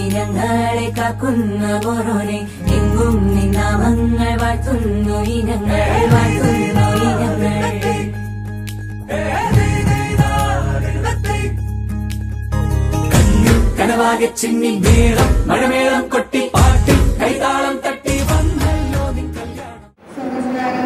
ഞങ്ങളെ കാക്കുന്ന പോരോനെ എങ്ങും നിന്നാമങ്ങൾ വാഴ്ത്തുന്നു ഇനങ്ങൾ വാഴ്ത്തുന്നു ഇനങ്ങൾ കനവാകെ ചിന്നി മേളം മഴമേളം കൊട്ടി പാട്ടി കൈതാളം തട്ടി വന്നല്ലോ നിൻ കല്യാണം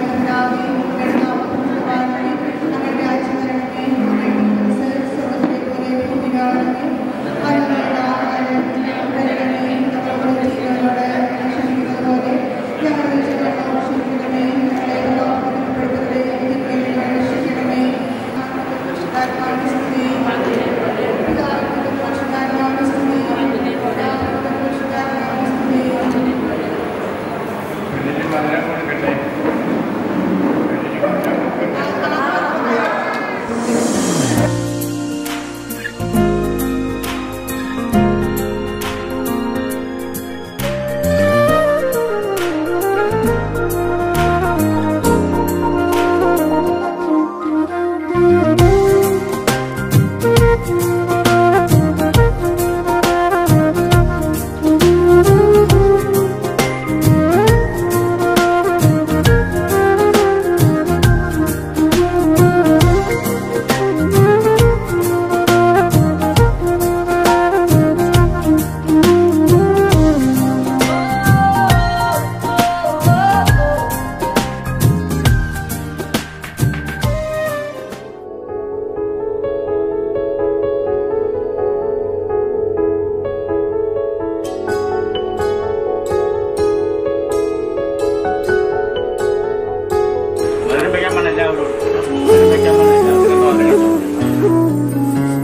ഓർമ്മിക്കാൻ പറഞ്ഞ എല്ലാവരോടും ഓർമ്മിക്കാൻ പറഞ്ഞ എല്ലാവരും ഓർമ്മിക്കണം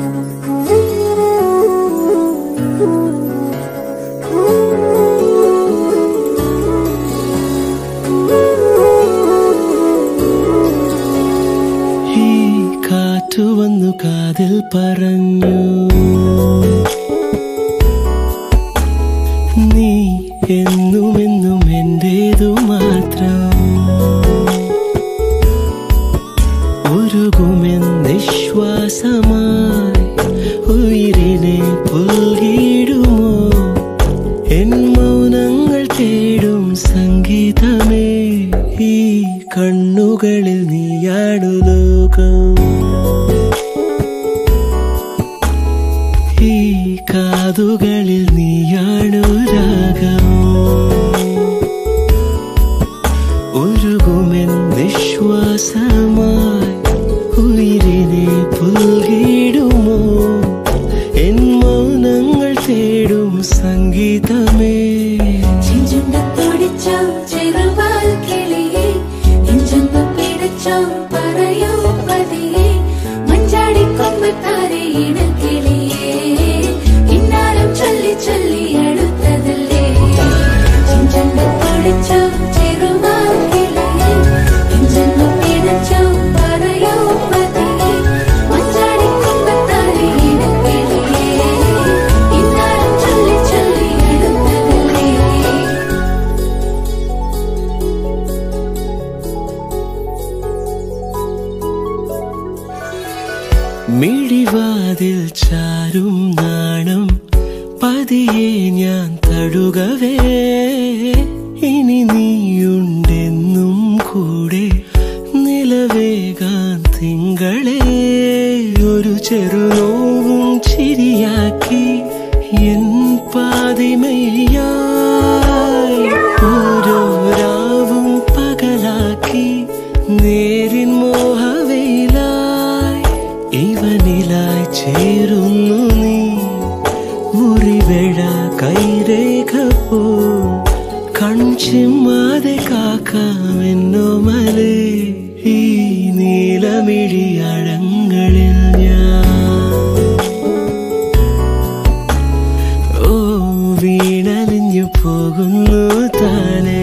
ഈ കാറ്റു വന്നു കാതിൽ പറഞ്ഞു നീ എന്നും എന്നും എന്റേതു മാത്രം ഉരുകുമെന്നിശ്വാസമായി ഉയിരിനെ പുൽകിടുമോ എൻ മൗനങ്ങൾ തേടും സംഗീതമേ ഈ കണ്ണുകളിൽ നീയാടു ലോകം ഈ കാതുകളിൽ നീയാണു രാഗം ഒഴുകുമെൻ വിശ്വാസമായി ഉയിരിനെ പുൽകിടുമോ എൻ മൗനങ്ങൾ തേടും സംഗീതമേ ചെഞ്ചുണ്ടത്തോടിച്ചോ ചെറുവാൽ കിളിയെ നെഞ്ചൊന്നു പിടിച്ചോ പറയൂ പതിയെ മഞ്ചാടിക്കൊമ്പത്താരെ ഇണക്കിളിയെ ഇന്നാലും ചൊല്ലി ചൊല്ലി അടുത്തതല്ലേ ചെഞ്ചുണ്ടത്തോടിച്ചോ ചെറുവാൽ കിളിയെ നെഞ്ചൊന്നു പിടിച്ചോ പറയൂ പതിയെ മഞ്ചാടിക്കൊമ്പത്താരെ ഇണക്കിളിയെ ഇന്നാലും ചൊല്ലി ചൊല്ലി അടുത്തതല്ലേ മിഴിവാതിൽ ചാരും നാണം പതിയെ ഞാൻ തടുകവേ ഇനി നീയുണ്ടെന്നും കൂടെ നിലവേകാൻ തിങ്കളെ ഒരു ചെറുനോവും ചിരിയാക്കി എൻ പാതിമയായി ഓരോ രാവും പകലാക്കി നേരിൻ മോഹവയിലായി ഇവനിലായി ചേരുന്നു നീ മുറിവേഴ കൈരേഖ പോ കൺചിമ്മാതെ കാക്കാമെന്നോ മലേ ഈ നീലമിഴി അഴങ്ങളിൽ ഞാൻ ഓ വീണലിഞ്ഞു പോകുന്നു താനേ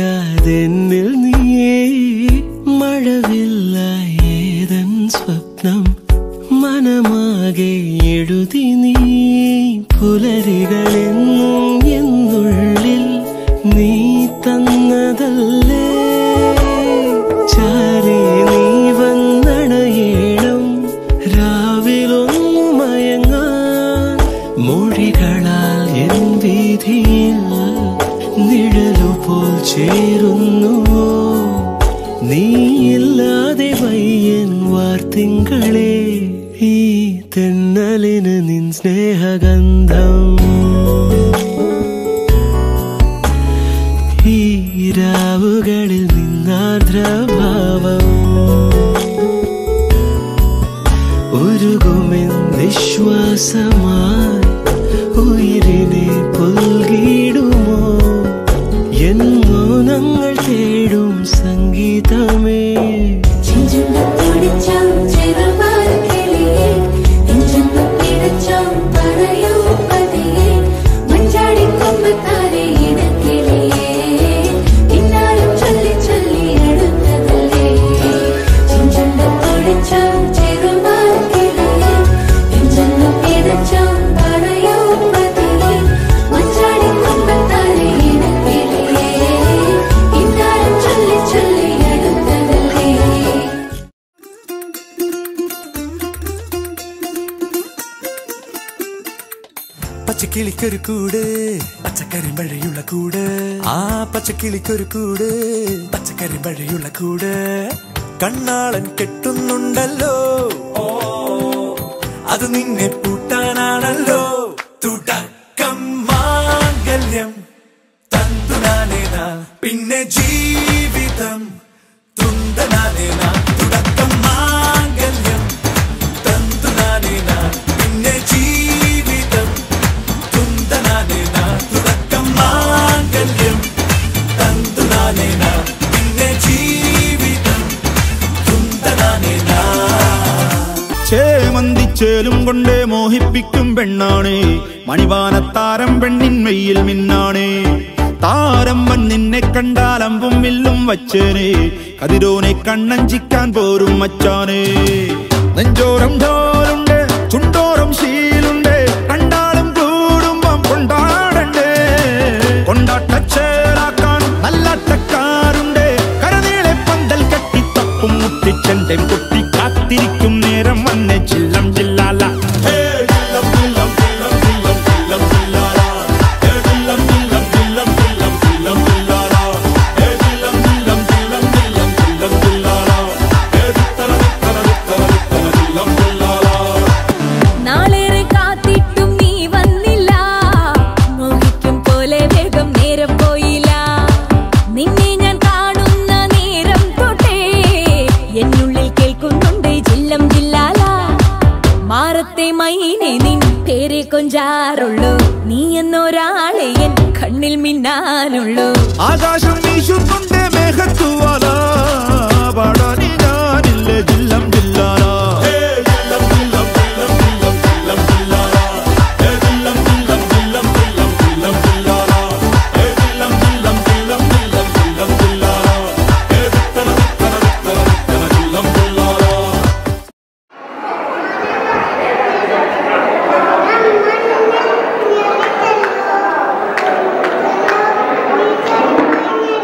അറിയാതെന്നിൽ നീയേ മഴവില്ല ഏതൻ സ്വപ്നം മനമാകെ എഴുതി നീ പുലരികളെന്നും എന്നുള്ളിൽ നീ തന്നതല്ലേ ചാരേ നീ വന്നണയേണം രാവിലൊന്നു മയങ്ങാൻ മൊഴികളാൽ എൻ വീതിയിൽ നിഴലുപോൽ ചേരുന്നുവോ നീയില്ലാതെ വയ്യൻ വാർത്തിങ്കളെ ഈ തെന്നലിന് നിൻ സ്നേഹഗന്ധം ഈ രാവുകളിൽ നിന്നാർദ്രഭാവം ഉരുകുമെൻ വിശ്വാസമായി ഉയിരിനെ പുൽകിടുമോ എൻ മൗനങ്ങൾ തേടും സംഗീതമേ ചെഞ്ചുണ്ടത്തൊടിച്ചോ ചെറുവാർക്കിളിയേ നെഞ്ചെന്നു പിടച്ചോ പറയൂ പതിയേ മഞ്ചാടിക്കൊമ്പത്താരെ ഇടക്കിളിയേ ഇന്നാലും ചൊല്ലി ചൊല്ലി അടുത്തതല്ലേ ചെഞ്ചുണ്ടത്തൊടിച്ചോ ചെറുവാർക്കിളിയേ നെഞ്ചെന്നു പിടച്ചോ പറയൂ പതിയേ മഞ്ചാടിക്കൊമ്പത്താരെ ഇടക്കിളിയേ ഇന്നാലും ചൊല്ലി ചൊല്ലി അടുത്തതല്ലേ പച്ചക്കിളിക്കൊരു കൂട് പച്ചക്കറി മഴയുള്ള കൂട് ആ പച്ചക്കിളിക്കൊരു കൂട് പച്ചക്കറി മഴയുള്ള കൂട് കണ്ണാളൻ കെട്ടുന്നുണ്ടല്ലോ ഓ അത് നിന്നെ പൂട്ടാനാണല്ലോ തുടക്കം മാംഗല്യം തന്തുനാനേന പിന്നെ ജീവിതം തുന്തനാനേന തുടക്കം മാംഗല്യം തന്തുനാനേന പിന്നെ ജീവിതം തുന്തനാനേന തുടക്കം മാംഗല്യം തന്തുനാനേന പിന്നെ ജീവിതം തുന്തനാനേന ചേമന്തിച്ചേലും കൊണ്ടേ മോഹിപ്പിക്കും പെണ്ണാണേ മണിവാനത്താരം പെണ്ണിൻ വെയിൽ മിന്നാണേ താരം വൻ നിന്നെ കണ്ടാൽ അമ്പും വില്ലും വച്ചേനെ കതിരോനെ കണ്ണഞ്ചിക്കാൻ പോരും മച്ചാനേ നെഞ്ചോരം ഢോലുണ്ട് ചുണ്ടോരം ശീലുണ്ട് കണ്ടാലും കൂടുമ്പം കൊണ്ടാടണ്ടേ കൊണ്ടാട്ടച്ചേലാക്കാൻ നല്ലാട്ടക്കാരുണ്ട് കരനീളെ പന്തൽ കെട്ടി തപ്പും മുട്ടിച്ചെണ്ടൻ കുട്ടി കാത്തിരിക്കും നേരം വന്നെ ചില്ലം ചില്ലാല നാളേറെ കാത്തിട്ടും നീ വന്നില്ല മോഹിക്കും പോലെ വേഗം നേരം പോയില്ല നിന്നെ ഞാൻ കാണുന്ന നേരം തൊട്ടേ എന്നുള്ളിൽ കേൾക്കുന്നുണ്ട് ജില്ലം ജില്ലാല മാറത്തെ മൈനെ നിൻ പേരെ കൊഞ്ചാറുള്ളൂ നീ എന്നൊരാളെ എൻ കണ്ണിൽ മിന്നാനുള്ളൂ ആകാശം വീശുന്നുണ്ട് മേഘത്തുവാല പാടാനി ഞാനില്ല ജില്ലം ജില്ലാല ും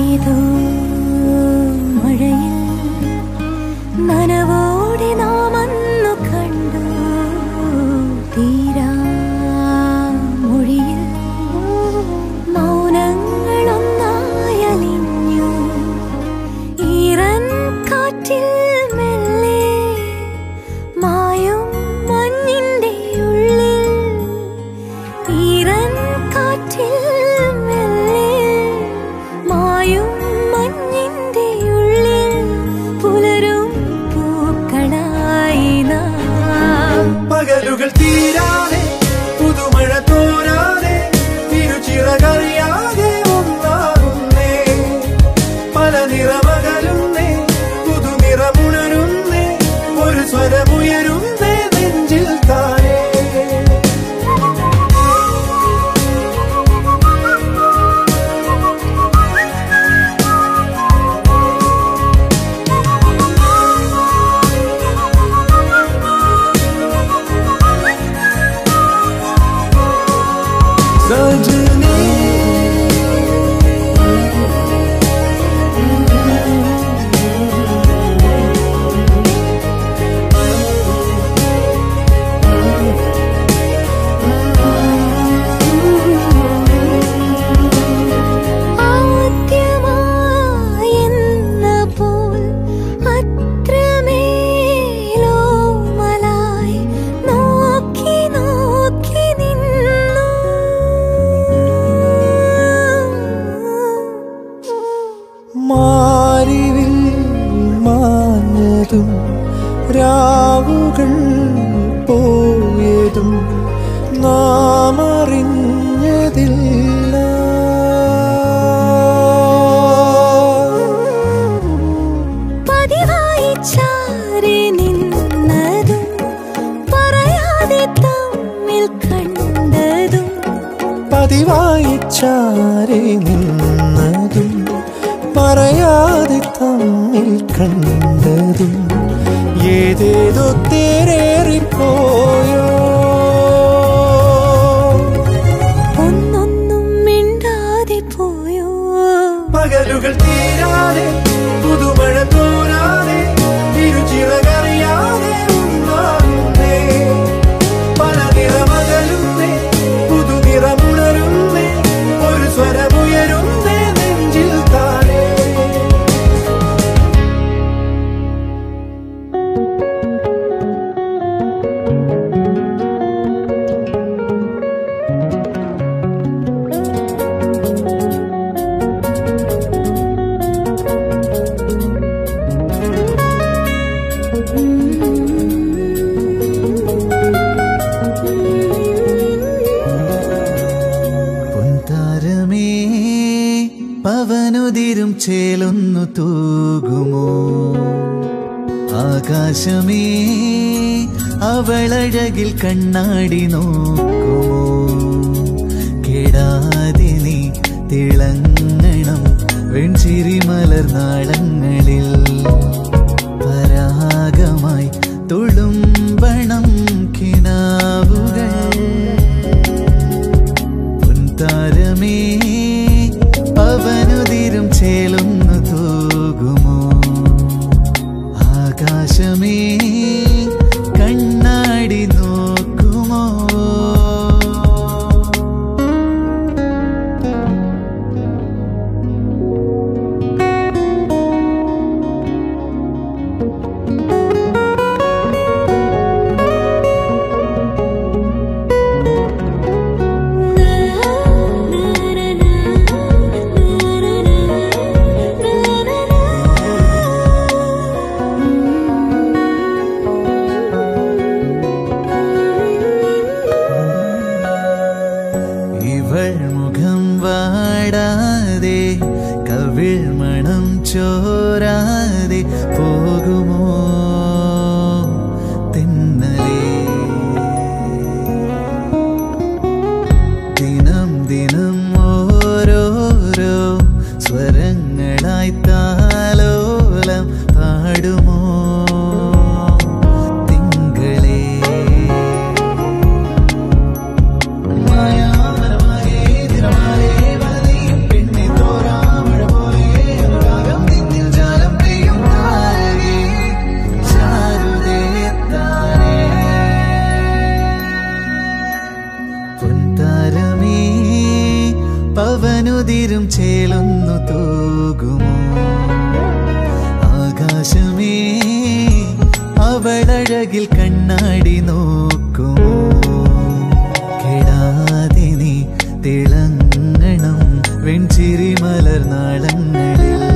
ഏതോ മഴയിൽ നനവോടെ നാം അന്നു കണ്ടു തീരാ മൊഴിയിൽ മൗനങ്ങളൊന്നായലിഞ്ഞു ഈറൻ കാറ്റിൽ മെല്ലെ മായും മഞ്ഞിന്റെ ഉള്ളിൽ ഈറൻ കാറ്റിൽ മെല്ലെ മായും മഞ്ഞിന്റെ ഉള്ളിൽ പുലരും പൂക്കളായി നാം പകലുകൾ തീരാതെ പുതുമഴ തോരാതെ തിരുച്ചിറകറിയാതെ ഒന്നാകുന്നേ പല നിറമകലുന്നേ പുതുനിറമുണരുന്നേ ഒരു സ്വരമുയരുന്നേ നെഞ്ചിൽ താനേ സജനേ ആദ്യമായെന്ന പോൽ അത്രമേലോ മലായി നോക്കി നോക്കി നിന്നു മാറിവിൽ മാഞ്ഞതും രാവുകൾ പോയതും നാം അറിഞ്ഞതില്ല പതിവായി ചാരി നിന്നതും പറയാതെ തമ്മിൽ കണ്ടതും പതിവായി ചാരി നിന്നതും പറയാതെ തമ്മിൽ കണ്ടതും ഏതേതോ തേരേറിപ്പോയോ ഒന്നൊന്നും മിണ്ടാതെ പോയോ പകലുകൾ തീരാതെ പുതുമഴ തോരാതെ ഇരുചിറകറിയാതെ ഒന്നാകുന്നേ പല നിറമകലുന്നേ പുതുനിറമുണരുന്നേ ഒരു സ്വരമുയരുന്നേ നെഞ്ചിൽ താനേ പൊൻതാരമേ പവനുതിരും ചേലൊന്നു തൂകുമോ ആകാശമേ അവളഴകിൽ കണ്ണാടി നോക്കുമോ കേടാതെ നീ തിളങ്ങണം വെൺചിരി മലർനാളങ്ങളിൽ പരാഗമായി തുളുമ്പണം കിനാവുകൾ പൊൻതാരമേ പവനുതിരും ചേലൊന്നു തൂകുമോ ആകാശമേ കണ്ണാടി നോക്കുമോ ഇവൾ മുഖം വാടാതെ കവിൾ മണം ചോരാതെ പോകുമോ തെന്നലേ ദിനം ദിനം ഓരോരോ സ്വരങ്ങളായി താലോലം പാടുമോ തിങ്കളേ മായാമരമാകെ തിരമാലേ വലയും പെണ്ണെ തോരാമഴ പോലെ അവനുതിരും ചേലൊന്നു തൂകുമോ ആകാശമേ അവളഴകിൽ കണ്ണാടി നോക്കുമോ കെടാതെ നീ തിളങ്ങണം വെൺചിരി മലർനാളങ്ങളിൽ